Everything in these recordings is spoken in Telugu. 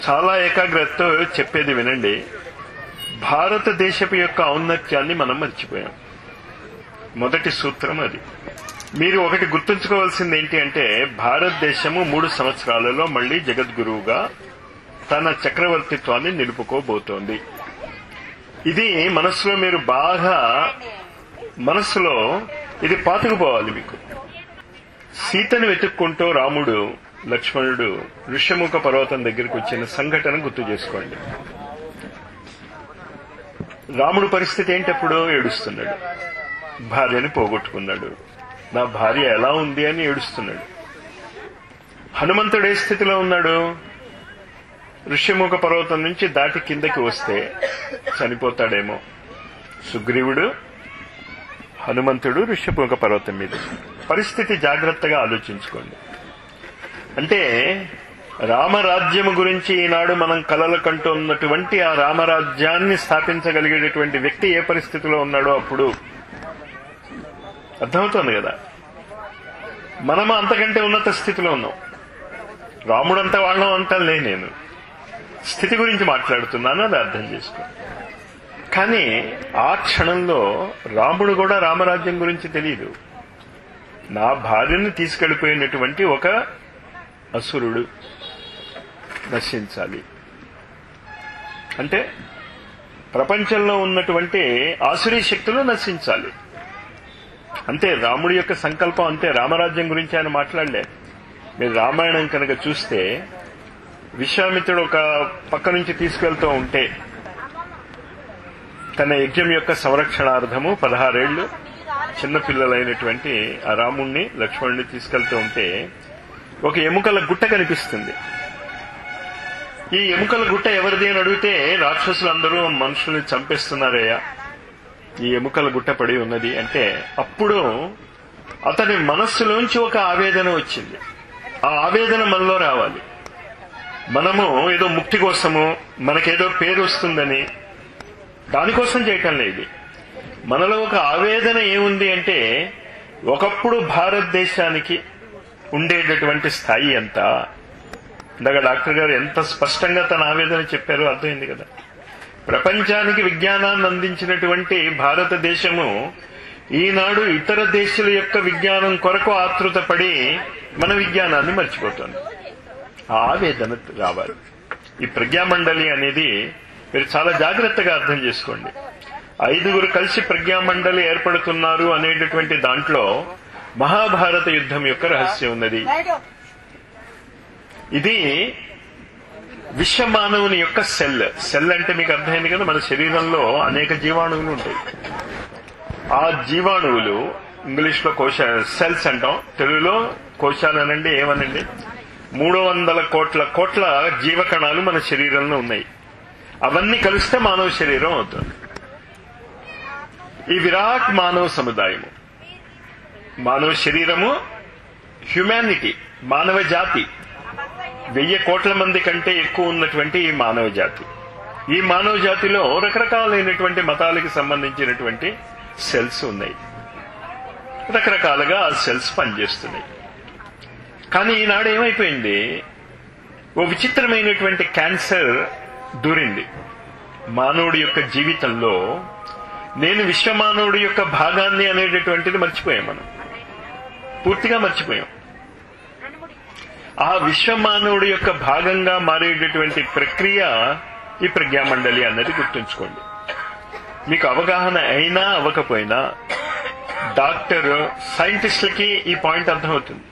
చాలా ఏకాగ్రతతో చెప్పేది వినండి భారతదేశపు యొక్క ఔన్నత్యాన్ని మనం మర్చిపోయాం మొదటి సూత్రం అది మీరు ఒకటి గుర్తుంచుకోవాల్సింది ఏంటి అంటే భారతదేశము మూడు సంవత్సరాలలో మళ్లీ జగద్గురువుగా తన చక్రవర్తిత్వాన్ని నిలుపుకోబోతోంది ఇది మనస్సులో మీరు బాగా మనస్సులో ఇది పాతుకుపోవాలి మీకు సీతను వెతుక్కుంటూ రాముడు లక్ష్మణుడు ఋష్యముఖ పర్వతం దగ్గరికి వచ్చిన సంఘటన గుర్తు చేసుకోండి రాముడు పరిస్థితి ఏంటప్పుడు ఏడుస్తున్నాడు భార్యని పోగొట్టుకున్నాడు నా భార్య ఎలా ఉంది అని ఏడుస్తున్నాడు హనుమంతుడు ఏ స్థితిలో ఉన్నాడు ఋష్యముఖ పర్వతం నుంచి దాటి కిందకి వస్తే చనిపోతాడేమో సుగ్రీవుడు హనుమంతుడు ఋష్యముఖ పర్వతం మీద పరిస్థితి జాగ్రత్తగా ఆలోచించుకోండి అంటే రామరాజ్యము గురించి ఈనాడు మనం కలలు కంటున్నటువంటి ఆ రామరాజ్యాన్ని స్థాపించగలిగేటటువంటి వ్యక్తి ఏ పరిస్థితిలో ఉన్నాడో అప్పుడు అర్థమవుతోంది కదా మనము అంతకంటే ఉన్నత స్థితిలో ఉన్నాం రాముడంత వాళ్ళం అంటలే నేను స్థితి గురించి మాట్లాడుతున్నాను అది అర్థం చేసుకో కానీ ఆ క్షణంలో రాముడు కూడా రామరాజ్యం గురించి తెలియదు నా భార్యను తీసుకెళ్లిపోయినటువంటి ఒక అసురుడు నశించాలి అంటే ప్రపంచంలో ఉన్నటువంటి ఆసురీ శక్తులు నశించాలి అంతే రాముడి యొక్క సంకల్పం అంతే రామరాజ్యం గురించి ఆయన మాట్లాడలే మీరు రామాయణం కనుక చూస్తే విశ్వామిత్రుడు ఒక పక్క నుంచి తీసుకెళ్తూ ఉంటే తన యజ్ఞం యొక్క సంరక్షణార్థము పదహారేళ్లు చిన్నపిల్లలైనటువంటి ఆ రాముణ్ణి లక్ష్మణుడిని తీసుకెళ్తూ ఉంటే ఒక ఎముకల గుట్ట కనిపిస్తుంది ఈ ఎముకల గుట్ట ఎవరిది అని అడిగితే రాక్షసులందరూ మనుషుల్ని చంపేస్తున్నారయ్యా ఈ ఎముకల గుట్ట పడి ఉన్నది అంటే అప్పుడు అతని మనస్సులోంచి ఒక ఆవేదన వచ్చింది ఆ ఆవేదన మనలో రావాలి మనము ఏదో ముక్తి కోసము మనకేదో పేరు వస్తుందని దానికోసం చేయటం లేదు మనలో ఒక ఆవేదన ఏముంది అంటే ఒకప్పుడు భారతదేశానికి ఉండేటటువంటి స్థాయి ఎంత ఇందాక డాక్టర్ గారు ఎంత స్పష్టంగా తన ఆవేదన చెప్పారో అర్థమైంది కదా ప్రపంచానికి విజ్ఞానాన్ని అందించినటువంటి భారతదేశము ఈనాడు ఇతర దేశాల యొక్క విజ్ఞానం కొరకు ఆతృత పడి మన విజ్ఞానాన్ని మర్చిపోతుంది ఆ ఆవేదన రావాలి ఈ ప్రజ్ఞామండలి అనేది మీరు చాలా జాగ్రత్తగా అర్థం చేసుకోండి ఐదుగురు కలిసి ప్రజ్ఞామండలి ఏర్పడుతున్నారు అనేటటువంటి దాంట్లో మహాభారత యుద్ధం యొక్క రహస్యం ఉన్నది ఇది విశ్వమానవుని యొక్క సెల్ సెల్ అంటే మీకు అర్థమైంది కదా మన శరీరంలో అనేక జీవాణువులు ఉంటాయి ఆ జీవాణువులు ఇంగ్లీష్ లో కోశ సెల్స్ అంటాం తెలుగులో కోశాలనండి ఏమనండి మూడు వందల కోట్ల కోట్ల జీవకణాలు మన శరీరంలో ఉన్నాయి అవన్నీ కలిస్తే మానవ శరీరం అవుతుంది ఈ విరాట్ మానవ సముదాయము మానవ శరీరము హ్యుమానిటీ మానవ జాతి వెయ్యి కోట్ల మంది కంటే ఎక్కువ ఉన్నటువంటి ఈ మానవ జాతి ఈ మానవ జాతిలో రకరకాలైనటువంటి మతాలకి సంబంధించినటువంటి సెల్స్ ఉన్నాయి రకరకాలుగా ఆ సెల్స్ పనిచేస్తున్నాయి కానీ ఈనాడు ఏమైపోయింది ఓ విచిత్రమైనటువంటి క్యాన్సర్ దూరింది మానవుడి యొక్క జీవితంలో నేను విశ్వమానవుడి యొక్క భాగాన్ని అనేటటువంటిది మర్చిపోయాం మనం పూర్తిగా మర్చిపోయాం ఆ విశ్వమానవుడి యొక్క భాగంగా మారేటటువంటి ప్రక్రియ ఈ ప్రజ్ఞామండలి అన్నది గుర్తుంచుకోండి మీకు అవగాహన అయినా అవ్వకపోయినా డాక్టర్ సైంటిస్టులకి ఈ పాయింట్ అర్థమవుతుంది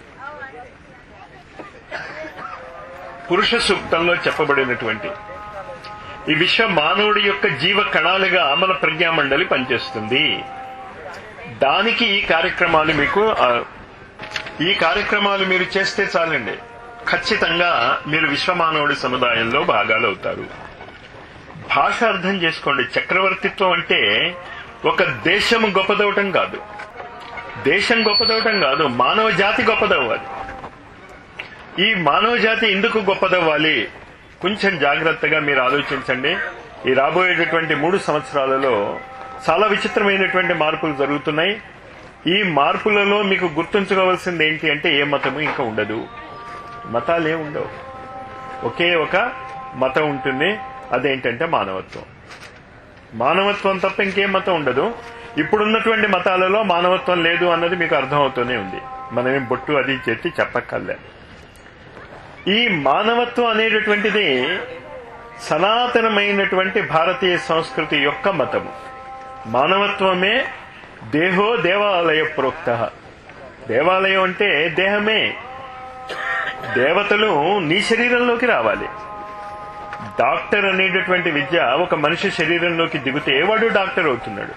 పురుష సూక్తంలో చెప్పబడినటువంటి ఈ విశ్వ మానవుడి యొక్క జీవ కణాలుగా మన ప్రజ్ఞామండలి పనిచేస్తుంది దానికి ఈ కార్యక్రమాలు మీకు ఈ కార్యక్రమాలు మీరు చేస్తే చాలండి ఖచ్చితంగా మీరు విశ్వమానవుడి సముదాయంలో భాగాలు అవుతారు భాష అర్థం చేసుకోండి చక్రవర్తిత్వం అంటే ఒక దేశం గొప్పదవటం కాదు దేశం గొప్పదవటం కాదు మానవ జాతి గొప్పదవ్వాలి ఈ మానవ జాతి ఎందుకు గొప్పదవ్వాలి కొంచెం జాగ్రత్తగా మీరు ఆలోచించండి ఈ రాబోయేటటువంటి మూడు సంవత్సరాలలో చాలా విచిత్రమైనటువంటి మార్పులు జరుగుతున్నాయి ఈ మార్పులలో మీకు గుర్తుంచుకోవాల్సింది ఏంటి అంటే ఏ మతము ఇంకా ఉండదు మతాలే ఉండవు ఒకే ఒక మతం ఉంటుంది అదేంటంటే మానవత్వం మానవత్వం తప్ప ఇంకేం మతం ఉండదు ఇప్పుడున్నటువంటి మతాలలో మానవత్వం లేదు అన్నది మీకు అర్థమవుతూనే ఉంది మనమేం బొట్టు అది చెట్టి చెప్పక్కర్లే ఈ మానవత్వం అనేటటువంటిది సనాతనమైనటువంటి భారతీయ సంస్కృతి యొక్క మతము మానవత్వమే దేహో దేవాలయ ప్రోక్త దేవాలయం అంటే దేహమే దేవతలు నీ శరీరంలోకి రావాలి డాక్టర్ అనేటటువంటి విద్య ఒక మనిషి శరీరంలోకి దిగితే వాడు డాక్టర్ అవుతున్నాడు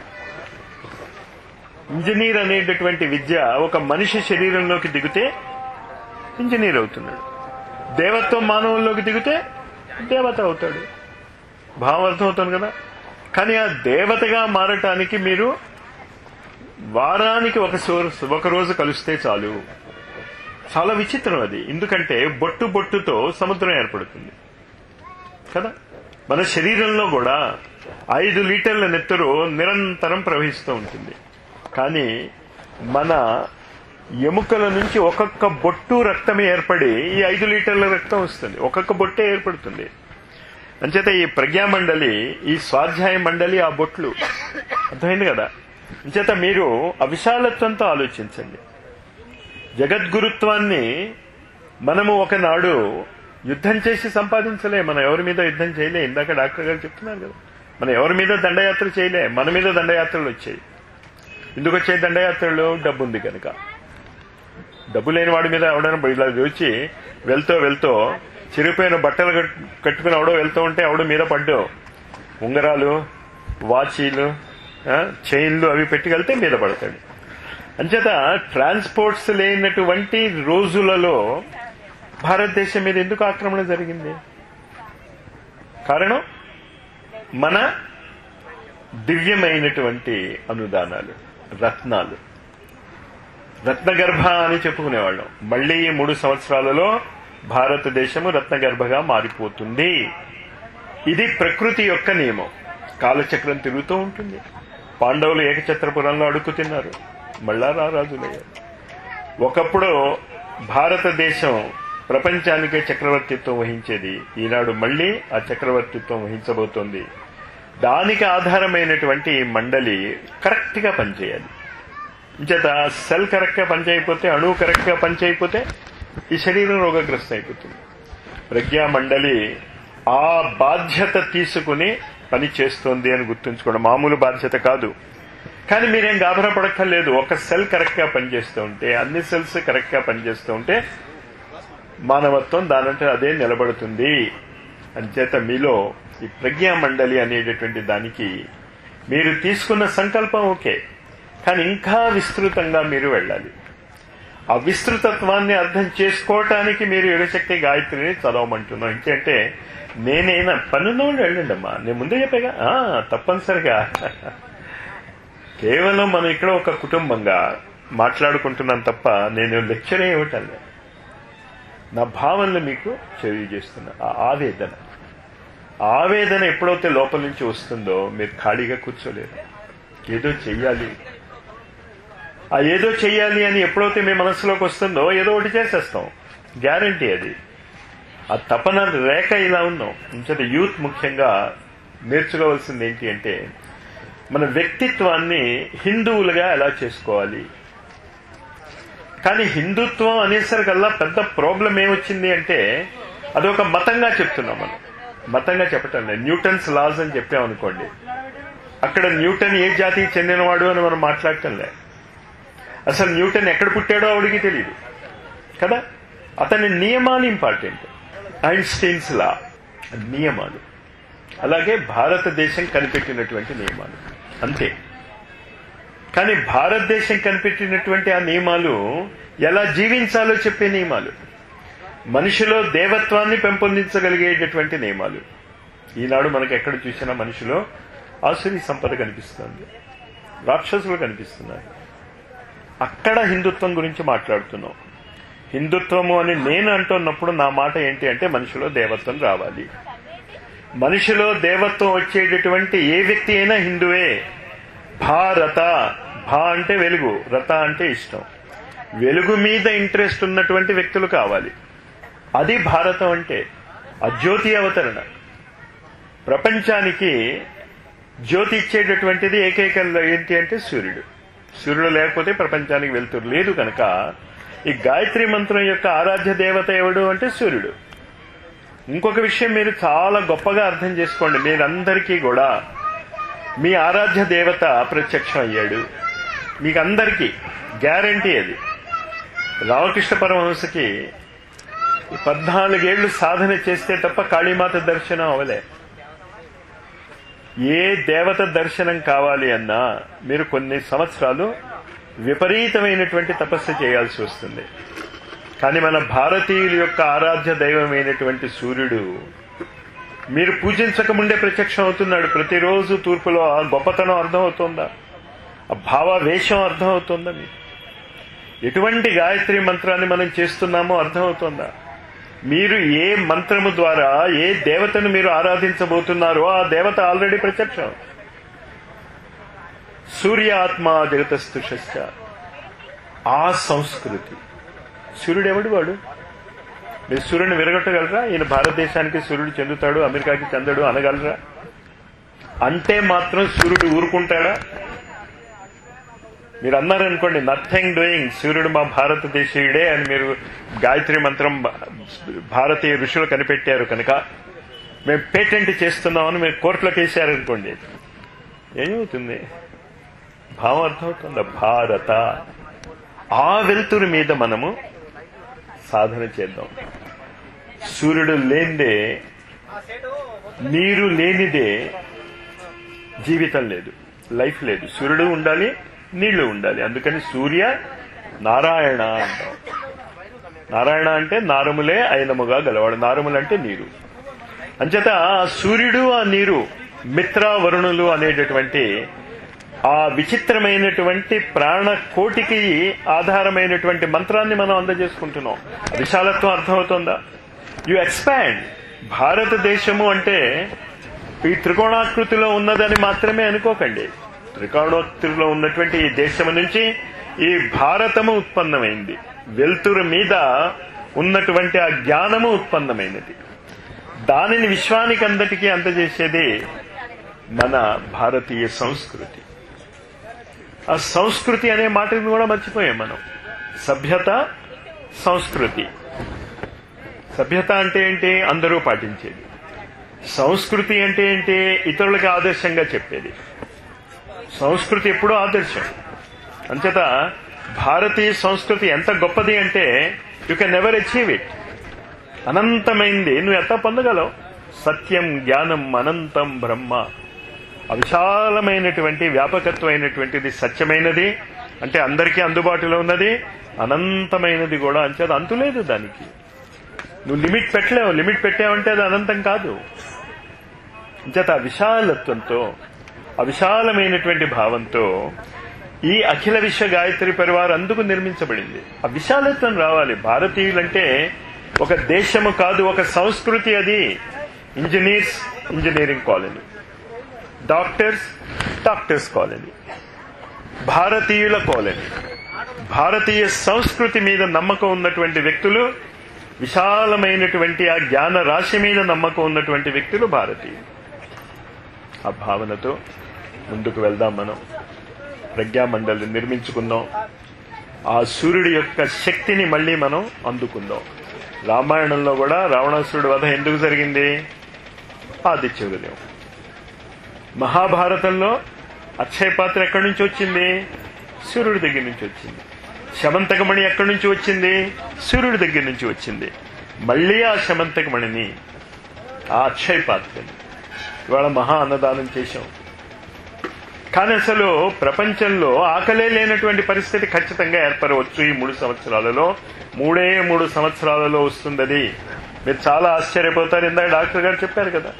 ఇంజనీర్ అనేటటువంటి విద్య ఒక మనిషి శరీరంలోకి దిగితే ఇంజనీర్ అవుతున్నాడు దేవత్వం మానవుల్లోకి దిగితే దేవత అవుతాడు భావం అర్థమవుతుంది కదా కానీ ఆ దేవతగా మారటానికి మీరు వారానికి ఒక సో- ఒక రోజు కలిస్తే చాలు చాలా విచిత్రం అది ఎందుకంటే బొట్టు బొట్టుతో సముద్రం ఏర్పడుతుంది కదా మన శరీరంలో కూడా ఐదు లీటర్ల నెత్తరు నిరంతరం ప్రవహిస్తూ ఉంటుంది కానీ మన ఎముకల నుంచి ఒక్కొక్క బొట్టు రక్తం ఏర్పడి ఈ ఐదు లీటర్ల రక్తం వస్తుంది ఒక్కొక్క బొట్టే ఏర్పడుతుంది అంచేత ఈ ప్రజ్ఞామండలి ఈ స్వాధ్యాయ మండలి ఆ బొట్లు అర్థమైంది కదా అంచేత మీరు అవిశాలత్వంతో ఆలోచించండి జగద్గురుత్వాన్ని మనము ఒకనాడు యుద్ధం చేసి సంపాదించలే మనం ఎవరి మీద యుద్ధం చేయలే ఇందాక డాక్టర్ గారు చెప్తున్నారు కదా మనం ఎవరి మీద దండయాత్ర చేయలే మన మీద దండయాత్రలు వచ్చాయి ఎందుకు వచ్చాయి దండయాత్రలు డబ్బు ఉంది కనుక డబ్బు లేని వాడి మీద ఎవడైనా ఇలా చూచి వెళ్తూ వెళ్తూ చిరిగిపోయిన బట్టలు కట్- కట్టుకుని ఎవడో వెళ్తూ ఉంటే ఎవడో మీద పడ్డు ఉంగరాలు వాచీలు ఆ, చైన్లు అవి పెట్టుకెళ్తే మీద పడతాడు అంచేత ట్రాన్స్పోర్ట్స్ లేనటువంటి రోజులలో భారతదేశం మీద ఎందుకు ఆక్రమణ జరిగింది కారణం మన దివ్యమైనటువంటి అనుదానాలు రత్నాలు రత్నగర్భ అని చెప్పుకునేవాళ్ళం మళ్ళీ ఈ మూడు సంవత్సరాలలో భారతదేశము రత్నగర్భగా మారిపోతుంది ఇది ప్రకృతి యొక్క నియమం కాలచక్రం తిరుగుతూ ఉంటుంది పాండవులు ఏకఛత్రపురంలో అడుక్కు తిన్నారు మళ్ళా రారాజులయ్యారు ఒకప్పుడు భారతదేశం ప్రపంచానికే చక్రవర్తిత్వం వహించేది ఈనాడు మళ్ళీ ఆ చక్రవర్తిత్వం వహించబోతోంది దానికి ఆధారమైనటువంటి ఈ మండలి కరెక్ట్ గా పనిచేయాలి ఇంచేత సెల్ కరెక్ట్ గా పనిచేయకపోతే అణువు కరెక్ట్ గా పనిచేయకపోతే ఈ శరీరం రోగగ్రస్తం అయిపోతుంది ప్రజ్ఞా మండలి ఆ బాధ్యత తీసుకుని పని చేస్తోంది అని గుర్తుంచుకోండి మామూలు బాధ్యత కాదు కానీ మీరేం గాబరా పడక్కర్లేదు ఒక సెల్ కరెక్ట్ గా పనిచేస్తూ ఉంటే అన్ని సెల్స్ కరెక్ట్ గా పనిచేస్తూ ఉంటే మానవత్వం దానంటే అదే నిలబడుతుంది అంచేత మీలో ఈ ప్రజ్ఞా మండలి అనేటటువంటి దానికి మీరు తీసుకున్న సంకల్పం ఓకే కానీ ఇంకా విస్తృతంగా మీరు వెళ్ళాలి ఆ విస్తృతత్వాన్ని అర్థం చేసుకోవటానికి మీరు యుగశక్తి గాయత్రిని చదవమంటున్నాం ఇంకంటే నేనైనా పనున్నోళ్ళు వెళ్ళండి అమ్మా నేను ముందే చెప్పాగా ఆ, తప్పనిసరిగా కేవలం మనం ఇక్కడ ఒక కుటుంబంగా మాట్లాడుకుంటున్నాం తప్ప నేను లెక్చర్ ఏమిటలే నా భావనలు మీకు తెలియజేస్తున్నా ఆ ఆవేదన ఆవేదన ఎప్పుడైతే లోపల నుంచి వస్తుందో మీరు ఖాళీగా కూర్చోలేరు ఏదో చెయ్యాలి ఆ ఏదో చెయ్యాలి అని ఎప్పుడైతే మీ మనసులోకి వస్తుందో ఏదో ఒకటి చేసేస్తాం గ్యారంటీ అది ఆ తపన రేఖ ఇలా ఉన్నాం ఇంకటి యూత్ ముఖ్యంగా నేర్చుకోవాల్సింది ఏంటి అంటే మన వ్యక్తిత్వాన్ని హిందువులుగా ఎలా చేసుకోవాలి కానీ హిందుత్వం అనేసరికల్లా పెద్ద ప్రాబ్లం ఏమొచ్చింది అంటే అదొక మతంగా చెప్తున్నాం మనం మతంగా చెప్పటం లేదు న్యూటన్స్ లాస్ అని చెప్పామనుకోండి అక్కడ న్యూటన్ ఏ జాతికి చెందినవాడు అని మనం మాట్లాడటం లే అసలు న్యూటన్ ఎక్కడ పుట్టాడో ఆవిడికి తెలియదు కదా అతని నియమాలు ఇంపార్టెంట్ ఐన్స్టైన్స్ లా నియమాలు అలాగే భారతదేశం కనిపెట్టినటువంటి నియమాలు అంతే కానీ భారతదేశం కనిపెట్టినటువంటి ఆ నియమాలు ఎలా జీవించాలో చెప్పే నియమాలు మనిషిలో దేవత్వాన్ని పెంపొందించగలిగేటటువంటి నియమాలు ఈనాడు మనకు ఎక్కడ చూసినా మనిషిలో ఆసురి సంపద కనిపిస్తుంది రాక్షసులు కనిపిస్తున్నారు అక్కడ హిందుత్వం గురించి మాట్లాడుతున్నాం హిందుత్వము అని నేను అంటున్నప్పుడు నా మాట ఏంటి అంటే మనిషిలో దేవత్వం రావాలి మనిషిలో దేవత్వం వచ్చేటటువంటి ఏ వ్యక్తి అయినా హిందువే భారత భా అంటే వెలుగు రత అంటే ఇష్టం వెలుగు మీద ఇంట్రెస్ట్ ఉన్నటువంటి వ్యక్తులు కావాలి అది భారతం అంటే ఆ జ్యోతి అవతరణ ప్రపంచానికి జ్యోతి ఇచ్చేటటువంటిది ఏకైక ఏంటి అంటే సూర్యుడు సూర్యుడు లేకపోతే ప్రపంచానికి వెళ్తురు లేదు కనుక ఈ గాయత్రి మంత్రం యొక్క ఆరాధ్య దేవత ఎవడు అంటే సూర్యుడు ఇంకొక విషయం మీరు చాలా గొప్పగా అర్థం చేసుకోండి మీరందరికీ కూడా మీ ఆరాధ్య దేవత ప్రత్యక్షం అయ్యాడు మీకు అందరికీ గ్యారంటీ అది రామకృష్ణ పరమహంసకి పద్నాలుగేళ్లు సాధన చేస్తే తప్ప కాళీమాత దర్శనం అవలే ఏ దేవత దర్శనం కావాలి అన్నా మీరు కొన్ని సంవత్సరాలు విపరీతమైనటువంటి తపస్సు చేయాల్సి వస్తుంది కానీ మన భారతీయుల యొక్క ఆరాధ్య దైవమైనటువంటి సూర్యుడు మీరు పూజించక ముందే ప్రత్యక్షం అవుతున్నాడు ప్రతిరోజు తూర్పులో ఆ గొప్పతనం అర్థమవుతుందా ఆ భావావేశం అర్థమవుతుందా మీకు ఎటువంటి గాయత్రి మంత్రాన్ని మనం చేస్తున్నామో అర్థమవుతుందా మీరు ఏ మంత్రము ద్వారా ఏ దేవతను మీరు ఆరాధించబోతున్నారో ఆ దేవత ఆల్రెడీ ప్రత్యక్షం సూర్య ఆత్మ జగతస్తుషశ్చ ఆ సంస్కృతి సూర్యుడు ఎవడు వాడు మీరు సూర్యుని విరగొట్టగలరా ఈయన భారతదేశానికి సూర్యుడు చెందుతాడు అమెరికాకి చెందడు అనగలరా అంటే మాత్రం సూర్యుడు ఊరుకుంటాడా మీరు అన్నారనుకోండి నథింగ్ డూయింగ్ సూర్యుడు మా భారతదేశీయుడే అని మీరు గాయత్రి మంత్రం భారతీయ ఋషులు కనిపెట్టారు కనుక మేము పేటెంట్ చేస్తున్నామని మీరు కోర్టులోకి వేసారనుకోండి ఏమవుతుంది భావం అర్థమవుతుందా భారత ఆ వెలుతురు మీద మనము సాధన చేద్దాం సూర్యుడు లేనిదే నీరు లేనిదే జీవితం లేదు లైఫ్ లేదు సూర్యుడు ఉండాలి నీళ్లు ఉండాలి అందుకని సూర్య నారాయణ అంటాం నారాయణ అంటే నారములే అయినముగా గలవాడు నారములు అంటే నీరు అంచేత ఆ సూర్యుడు ఆ నీరు మిత్ర వరుణులు అనేటటువంటి ఆ విచిత్రమైనటువంటి ప్రాణ కోటికి ఆధారమైనటువంటి మంత్రాన్ని మనం అందజేసుకుంటున్నాం విశాలత్వం అర్థమవుతుందా యు ఎక్స్పాండ్ భారతదేశము అంటే ఈ త్రికోణాకృతిలో ఉన్నదని మాత్రమే అనుకోకండి త్రికోణోక్తిలో ఉన్నటువంటి ఈ దేశము నుంచి ఈ భారతము ఉత్పన్నమైంది వెలుతురు మీద ఉన్నటువంటి ఆ జ్ఞానము ఉత్పన్నమైనది దానిని విశ్వానికి అందటికీ అందజేసేది మన భారతీయ సంస్కృతి ఆ సంస్కృతి అనే మాటని కూడా మర్చిపోయాం మనం సభ్యత సంస్కృతి సభ్యత అంటే ఏంటి అందరూ పాటించేది సంస్కృతి అంటే ఏంటి ఇతరులకు ఆదర్శంగా చెప్పేది సంస్కృతి ఎప్పుడూ ఆదర్శం అంచేత భారతీయ సంస్కృతి ఎంత గొప్పది అంటే you can never achieve it అనంతమైంది నువ్వు ఎంత పొందగలవు సత్యం జ్ఞానం అనంతం బ్రహ్మ అవిశాలమైనటువంటి వ్యాపకత్వమైనటువంటిది సత్యమైనది అంటే అందరికీ అందుబాటులో ఉన్నది అనంతమైనది కూడా అంచేది అంతులేదు దానికి నువ్వు లిమిట్ పెట్టలేవు లిమిట్ పెట్టావంటే అది అనంతం కాదు అంచేత ఆ విశాలత్వంతో అవిశాలమైనటువంటి భావంతో ఈ అఖిల విశ్వ గాయత్రి పరివారం అందుకు నిర్మించబడింది ఆ విశాలత్వం రావాలి భారతీయులంటే ఒక దేశము కాదు ఒక సంస్కృతి అది engineers engineering colony doctors doctors colony భారతీయుల కాలనీ భారతీయ సంస్కృతి మీద నమ్మకం ఉన్నటువంటి వ్యక్తులు విశాలమైనటువంటి ఆ జ్ఞాన రాశి మీద నమ్మకం ఉన్నటువంటి వ్యక్తులు భారతీయులు ఆ భావనతో ముందుకు వెళ్దాం మనం ప్రజ్ఞామండలి నిర్మించుకుందాం ఆ సూర్యుడి యొక్క శక్తిని మళ్ళీ మనం అందుకుందాం రామాయణంలో కూడా రావణాసురుడు వధ ఎందుకు జరిగింది ఆదిత్య ఉదయం మహాభారతంలో అక్షయ పాత్ర ఎక్కడి నుంచి వచ్చింది సూర్యుడి దగ్గర నుంచి వచ్చింది శమంతకమణి ఎక్కడి నుంచి వచ్చింది సూర్యుడి దగ్గర నుంచి వచ్చింది మళ్ళీ ఆ శమంతకమణిని ఆ అక్షయ పాత్రని ఇవాళ మహా అన్నదానం చేశాం కానీ అసలు ప్రపంచంలో ఆకలే లేనటువంటి పరిస్థితి ఖచ్చితంగా ఏర్పడవచ్చు ఈ మూడు సంవత్సరాలలో మూడే మూడు సంవత్సరాలలో వస్తుంది అది మీరు చాలా ఆశ్చర్యపోతారు ఇందాక డాక్టర్ గారు చెప్పారు కదా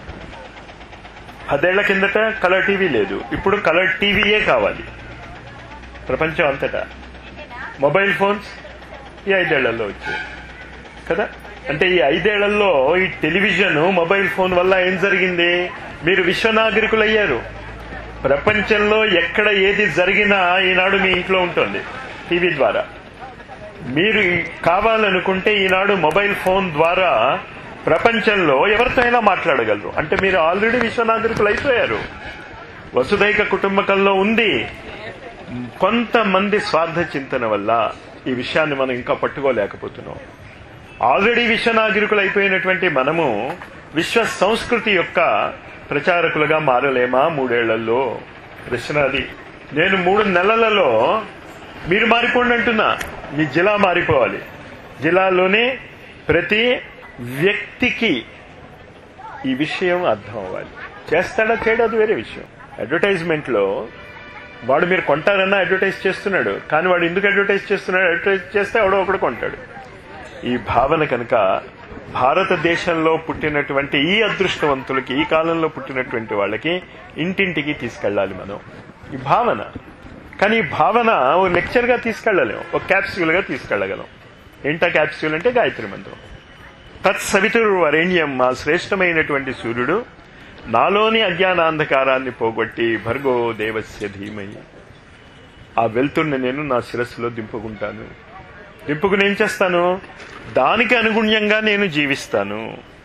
పదేళ్ల కిందట కలర్ టీవీ లేదు ఇప్పుడు కలర్ టీవీయే కావాలి ప్రపంచం అంతటా మొబైల్ ఫోన్స్ ఈ ఐదేళ్లలో వచ్చాయి కదా అంటే ఈ ఐదేళ్లలో ఈ టెలివిజన్ మొబైల్ ఫోన్ వల్ల ఏం జరిగింది మీరు విశ్వనాగరికులు అయ్యారు ప్రపంచంలో ఎక్కడ ఏది జరిగినా ఈనాడు మీ ఇంట్లో ఉంటుంది టీవీ ద్వారా మీరు కావాలనుకుంటే ఈనాడు మొబైల్ ఫోన్ ద్వారా ప్రపంచంలో ఎవరితో అయినా మాట్లాడగలరు అంటే మీరు ఆల్రెడీ విశ్వనాగరికులు అయిపోయారు వసుదైక కుటుంబకంలో ఉంది కొంతమంది స్వార్థ చింతన వల్ల ఈ విషయాన్ని మనం ఇంకా పట్టుకోలేకపోతున్నాం ఆల్రెడీ విశ్వనాగరికులు అయిపోయినటువంటి మనము విశ్వ సంస్కృతి యొక్క ప్రచారకులుగా మారలేమా మూడేళ్లలో ప్రశ్న అది నేను మూడు నెలలలో మీరు మారిపోండి అంటున్నా మీ జిల్లా మారిపోవాలి జిల్లాలోనే ప్రతి వ్యక్తికి ఈ విషయం అర్థం అవ్వాలి చేస్తాడా చేయడా అది వేరే విషయం అడ్వర్టైజ్మెంట్ లో వాడు మీరు కొంటారన్నా అడ్వర్టైజ్ చేస్తున్నాడు కానీ వాడు ఎందుకు అడ్వర్టైజ్ చేస్తున్నాడు అడ్వర్టైజ్ చేస్తే ఎవడో ఒకడు కొంటాడు ఈ భావన కనుక భారతదేశంలో పుట్టినటువంటి ఈ అదృష్టవంతులకి ఈ కాలంలో పుట్టినటువంటి వాళ్ళకి ఇంటింటికి తీసుకెళ్ళాలి మనం ఈ భావన కానీ ఈ భావన ఓ లెక్చర్ గా తీసుకెళ్ళలేం ఒక క్యాప్స్యూల్ గా తీసుకెళ్ళగలం ఏంటా క్యాప్స్యూల్ అంటే గాయత్రి మంత్రం తత్సవితురు వరేణ్యం మా శ్రేష్టమైనటువంటి సూర్యుడు నాలోని అజ్ఞానాంధకారాన్ని పోగొట్టి భర్గో దేవస్య ధీమయి ఆ వెళ్తున్న నేను నా శిరస్సులో దింపుకుంటాను దింపుకుని ఏం చేస్తాను దానికి అనుగుణ్యంగా నేను జీవిస్తాను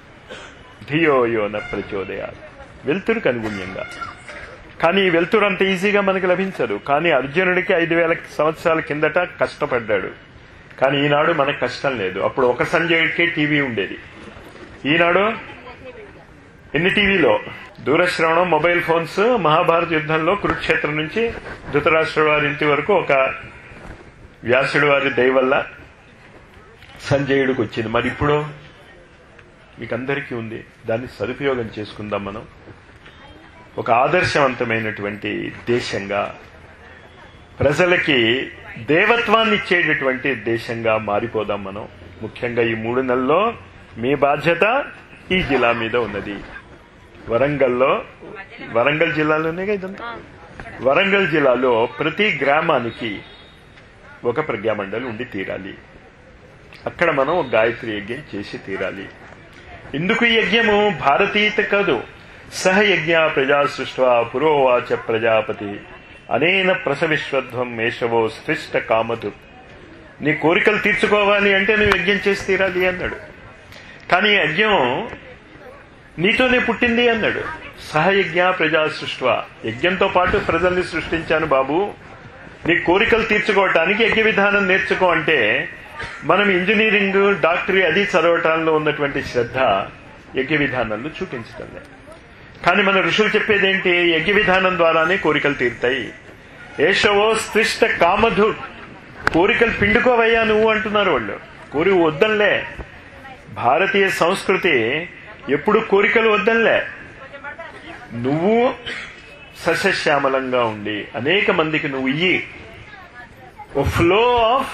ధియోయోన ప్రచోదయాలు వెలుతురుకు అనుగుణ్యంగా కానీ ఈ వెలుతురు అంత ఈజీగా మనకి లభించదు కానీ అర్జునుడికి ఐదు వేల సంవత్సరాల కిందట కష్టపడ్డాడు కానీ ఈనాడు మనకు కష్టం లేదు అప్పుడు ఒక సంజయ్కే టీవీ ఉండేది ఈనాడు ఎన్ని టీవీలో దూరశ్రవణం మొబైల్ ఫోన్స్ మహాభారత యుద్ధంలో కురుక్షేత్రం నుంచి ధృతరాష్ట్ర వారి ఇంటి వరకు ఒక వ్యాసుడు వారి దయ వల్ల సంజయుడికి వచ్చింది మరి ఇప్పుడు మీకు అందరికీ ఉంది దాన్ని సదుపయోగం చేసుకుందాం మనం ఒక ఆదర్శవంతమైనటువంటి దేశంగా ప్రజలకి దేవత్వాన్ని ఇచ్చేటటువంటి దేశంగా మారిపోదాం మనం ముఖ్యంగా ఈ మూడు నెలల్లో మీ బాధ్యత ఈ జిల్లా మీద ఉన్నది వరంగల్లో వరంగల్ జిల్లాలోనే ఇదంతా వరంగల్ జిల్లాలో ప్రతి గ్రామానికి ఒక ప్రజ్ఞామండలి ఉండి తీరాలి అక్కడ మనం ఒక గాయత్రి యజ్ఞం చేసి తీరాలి ఎందుకు ఈ యజ్ఞము భారతీయత కాదు సహయజ్ఞ ప్రజా సృష్ట పురోవాచ ప్రజాపతి అనేన ప్రసవిశ్వధ్వం మేషవో స్పృష్ట కామధు నీ కోరికలు తీర్చుకోవాలి అంటే నువ్వు యజ్ఞం చేసి తీరాలి అన్నాడు కానీ ఈ యజ్ఞం నీతోనే పుట్టింది అన్నాడు సహయజ్ఞ ప్రజా సృష్ట యజ్ఞంతో పాటు ప్రజల్ని సృష్టించాను బాబు నీ కోరికలు తీర్చుకోవటానికి యజ్ఞ విధానం నేర్చుకో అంటే మనం ఇంజనీరింగ్ డాక్టరీ అది చదవటాల్లో ఉన్నటువంటి శ్రద్ధ యజ్ఞ విధానంలో చూపించటం లేదు కానీ మన ఋషులు చెప్పేది ఏంటి యజ్ఞ విధానం ద్వారానే కోరికలు తీరుతాయి ఏషవో స్పృష్ట కామధు కోరికలు పిండుకోవయ్యా నువ్వు అంటున్నారు వాళ్ళు కోరి వద్దంలే భారతీయ సంస్కృతి ఎప్పుడు కోరికలు వద్దంలే నువ్వు సస్యశ్యామలంగా ఉండి అనేక మందికి నువ్వు ఇయ్యి ఓ ఫ్లో ఆఫ్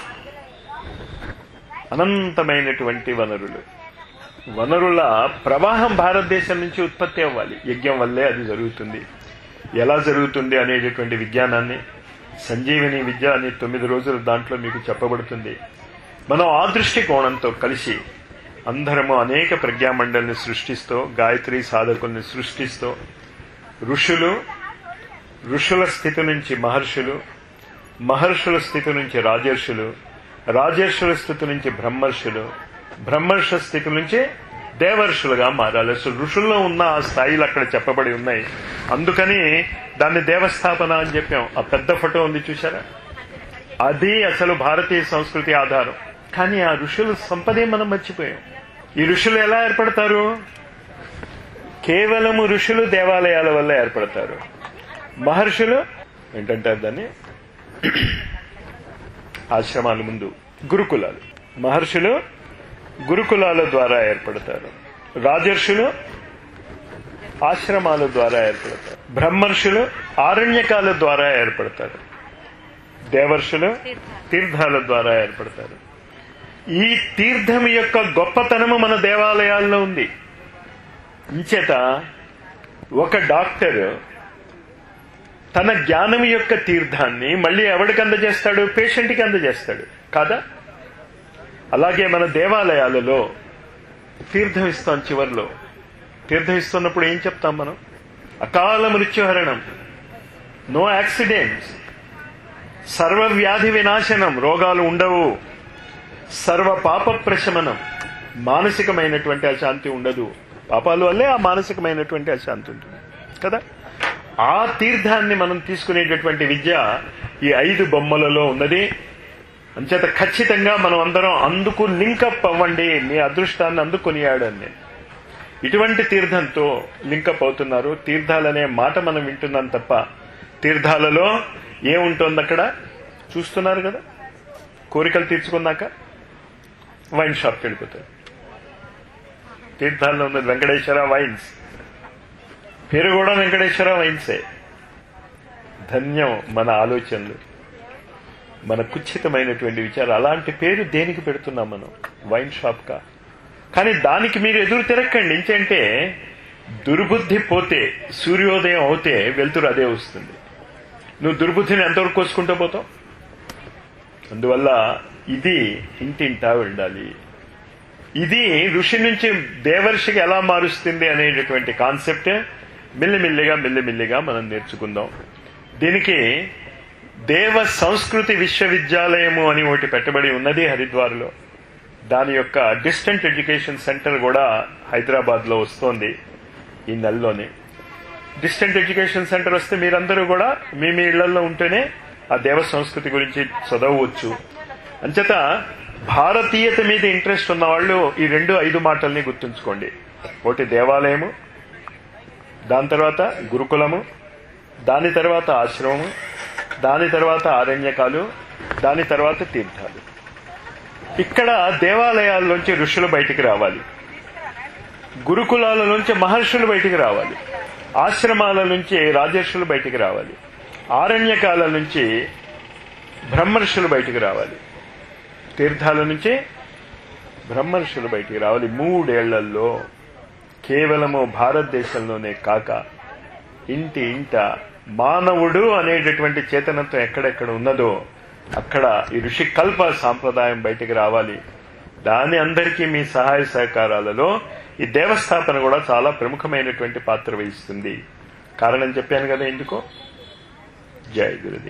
అనంతమైనటువంటి వనరులు వనరుల ప్రవాహం భారతదేశం నుంచి ఉత్పత్తి అవ్వాలి యజ్ఞం వల్లే అది జరుగుతుంది ఎలా జరుగుతుంది అనేటటువంటి విజ్ఞానాన్ని సంజీవిని విద్య అనే తొమ్మిది రోజులు దాంట్లో మీకు చెప్పబడుతుంది మనం ఆ దృష్టి కోణంతో కలిసి అందరము అనేక ప్రజ్ఞామండలిని సృష్టిస్తూ గాయత్రి సాధకుల్ని సృష్టిస్తూ ఋషులు ఋషుల స్థితి నుంచి మహర్షులు మహర్షుల స్థితి నుంచి రాజర్షులు రాజర్షుల స్థితి నుంచి బ్రహ్మర్షులు బ్రహ్మర్ష స్థితి నుంచి దేవర్షులుగా మారాలి అసలు ఋషుల్లో ఉన్న ఆ స్థాయిలు అక్కడ చెప్పబడి ఉన్నాయి అందుకని దాన్ని దేవస్థాపన అని చెప్పాం ఆ పెద్ద ఫోటో ఉంది చూసారా అది అసలు భారతీయ సంస్కృతి ఆధారం కానీ ఆ ఋషుల సంపదే మనం మర్చిపోయాం ఈ ఋషులు ఎలా ఏర్పడతారు కేవలము ఋషులు దేవాలయాల వల్ల ఏర్పడతారు మహర్షులు ఏంటంటారు దాన్ని ఆశ్రమాల ముందు గురుకులాలు మహర్షులు గురుకులాల ద్వారా ఏర్పడతారు రాజర్షులు ఆశ్రమాల ద్వారా ఏర్పడతారు బ్రహ్మర్షులు ఆరణ్యకాల ద్వారా ఏర్పడతారు దేవర్షులు తీర్థాల ద్వారా ఏర్పడతారు ఈ తీర్థం యొక్క గొప్పతనము మన దేవాలయాల్లో ఉంది ఇంచేత ఒక డాక్టర్ తన జ్ఞానం యొక్క తీర్థాన్ని మళ్ళీ ఎవడికి అందజేస్తాడు పేషెంట్కి అందజేస్తాడు కాదా అలాగే మన దేవాలయాలలో తీర్థం ఇస్తాం చివరిలో తీర్థం ఇస్తున్నప్పుడు ఏం చెప్తాం మనం అకాల మృత్యుహరణం నో యాక్సిడెంట్స్ సర్వ వ్యాధి వినాశనం రోగాలు ఉండవు సర్వ పాప ప్రశమనం మానసికమైనటువంటి అశాంతి ఉండదు పాపాల వల్లే ఆ మానసికమైనటువంటి అశాంతి ఉంటుంది కదా ఆ తీర్థాన్ని మనం తీసుకునేటటువంటి విద్య ఈ ఐదు బొమ్మలలో ఉన్నది అంచేత ఖచ్చితంగా మనం అందరం అందుకు లింకప్ అవ్వండి మీ అదృష్టాన్ని అందుకొనియాడు అని నేను ఇటువంటి తీర్థంతో లింకప్ అవుతున్నారు తీర్థాలనే మాట మనం వింటున్నాం తప్ప తీర్థాలలో ఏముంటుంది అక్కడ చూస్తున్నారు కదా కోరికలు తీర్చుకున్నాక వైన్ షాప్కి వెళ్ళిపోతారు తీర్థాల్లో ఉన్నది వెంకటేశ్వర వైన్స్ పేరు కూడా వెంకటేశ్వర వైన్సే ధన్యం మన ఆలోచనలు మన కుచ్చితమైనటువంటి విచారం అలాంటి పేరు దేనికి పెడుతున్నాం మనం వైన్ షాప్ కా కానీ దానికి మీరు ఎదురు తిరక్కండి ఇంకంటే దుర్బుద్ధి పోతే సూర్యోదయం అవుతే వెళ్తురు అదే వస్తుంది నువ్వు దుర్బుద్ధిని ఎంతవరకు కోసుకుంటూ పోతావు అందువల్ల ఇది ఇంటింటా వెళ్ళాలి ఇది ఋషి నుంచి దేవర్షికి ఎలా మారుస్తుంది అనేటటువంటి కాన్సెప్ట్ మెల్లిమెల్లిగా మెల్లిమెల్లిగా మనం నేర్చుకుందాం దీనికి దేవ సంస్కృతి విశ్వవిద్యాలయము అని ఒకటి పెట్టబడి ఉన్నది హరిద్వార్లో దాని యొక్క డిస్టెంట్ ఎడ్యుకేషన్ సెంటర్ కూడా హైదరాబాద్ లో వస్తోంది ఈ నెలలోనే డిస్టెంట్ ఎడ్యుకేషన్ సెంటర్ వస్తే మీరందరూ కూడా మీ మీ ఇళ్లలో ఉంటేనే ఆ దేవ సంస్కృతి గురించి చదవవచ్చు అంచేత భారతీయత మీద ఇంట్రెస్ట్ ఉన్న వాళ్ళు ఈ రెండు ఐదు మాటల్ని గుర్తుంచుకోండి ఒకటి దేవాలయము దాని తర్వాత గురుకులము దాని తర్వాత ఆశ్రమము దాని తర్వాత ఆరణ్యకాలు దాని తర్వాత తీర్థాలు ఇక్కడ దేవాలయాల్లోంచి ఋషులు బయటికి రావాలి గురుకులాల నుంచి మహర్షులు బయటికి రావాలి ఆశ్రమాల నుంచి రాజర్షులు బయటికి రావాలి ఆరణ్యకాల నుంచి బ్రహ్మర్షులు బయటికి రావాలి తీర్థాల నుంచి బ్రహ్మర్షులు బయటికి రావాలి మూడేళ్లలో కేవలము భారతదేశంలోనే కాక ఇంటి ఇంట మానవుడు అనేటటువంటి చేతనత్వం ఎక్కడెక్కడ ఉన్నదో అక్కడ ఈ ఋషి కల్ప సాంప్రదాయం బయటికి రావాలి దాని అందరికీ మీ సహాయ సహకారాలలో ఈ దేవస్థాపన కూడా చాలా ప్రముఖమైనటువంటి పాత్ర వహిస్తుంది కారణం చెప్పాను కదా ఎందుకో జై గురుదేవ్